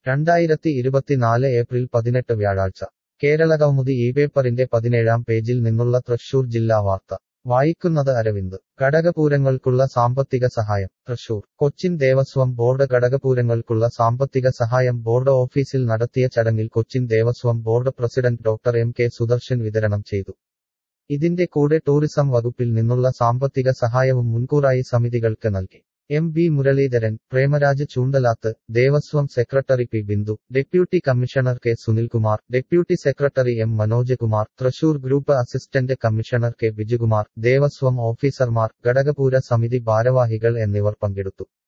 രണ്ടായിരത്തി ഇരുപത്തിനാല് ഏപ്രിൽ പതിനെട്ട് വ്യാഴാഴ്ച കേരളകൗമുദി ഈ പേപ്പറിന്റെ പതിനേഴാം പേജിൽ നിന്നുള്ള തൃശൂർ ജില്ലാ വാർത്ത വായിക്കുന്നത് അരവിന്ദ് ഘടകപൂരങ്ങൾക്കുള്ള സാമ്പത്തിക സഹായം തൃശൂർ കൊച്ചിൻ ദേവസ്വം ബോർഡ് ഘടകപൂരങ്ങൾക്കുള്ള സാമ്പത്തിക സഹായം ബോർഡ് ഓഫീസിൽ നടത്തിയ ചടങ്ങിൽ Cochin Devaswom board president doctor M K Sudarshan വിതരണം ചെയ്തു ഇതിന്റെ കൂടെ ടൂറിസം വകുപ്പിൽ നിന്നുള്ള സാമ്പത്തിക സഹായവും മുൻകൂറായി സമിതികൾക്ക് നൽകി M B Muraleedharan Premaraj Choondalath Devaswom secretary P Bindu deputy commissioner K Sunilkumar deputy secretary M Manoj Kumar Thrissur group assistant commissioner K Bijukumar Devaswom ഓഫീസർമാർ ഘടകപൂര സമിതി ഭാരവാഹികൾ എന്നിവർ പങ്കെടുത്തു